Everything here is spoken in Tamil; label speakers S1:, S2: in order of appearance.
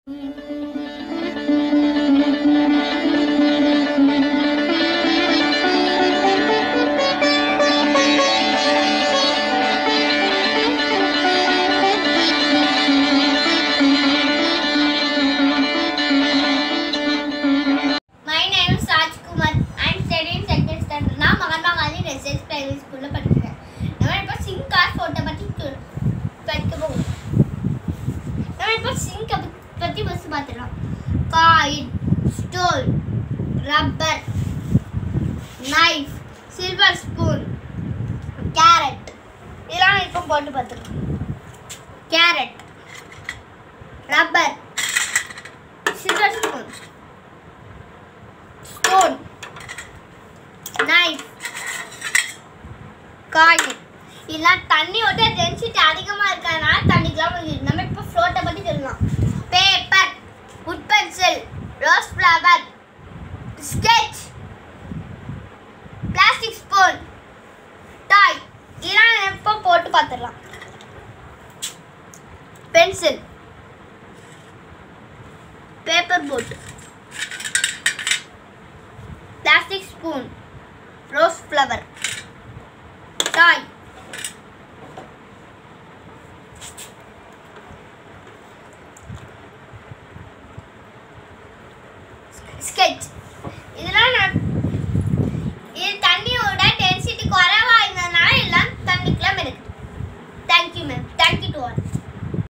S1: My name is Rajkumar. I'm studying second standard. நான் மகாத்மா காந்தி ரெசிடென்ஸ் பிரைமரி ஸ்கூல்ல படிக்கிறேன் நம்ம இப்போ சிங்க் கார் ஃபோட்டோ பற்றி து- படிக்க போகிறோம் நம்ம இப்போ சிங்க் பற்றி ஃபஸ்ட் பார்த்துடலாம் coin stone rubber knife silver spoon carrot இதெல்லாம் இப்போ போட்டு பார்த்துக்கலாம் carrot rubber silver spoon stone knife coin இதெல்லாம் தண்ணியோட டென்சிட்டி அதிகமாக இருக்கிறதுனால தண்ணிக்கெல்லாம் முடியுது நம்ம இப்போ ஃப்ளோட்டை பற்றி சொல்லலாம் paper wood pencil rose flower sketch plastic spoon toy இதெல்லாம் இப்போ போட்டு பார்த்துடலாம் pencil paper boat plastic spoon, rose flower, toy, sketch இதெல்லாம் நான் இது தண்ணி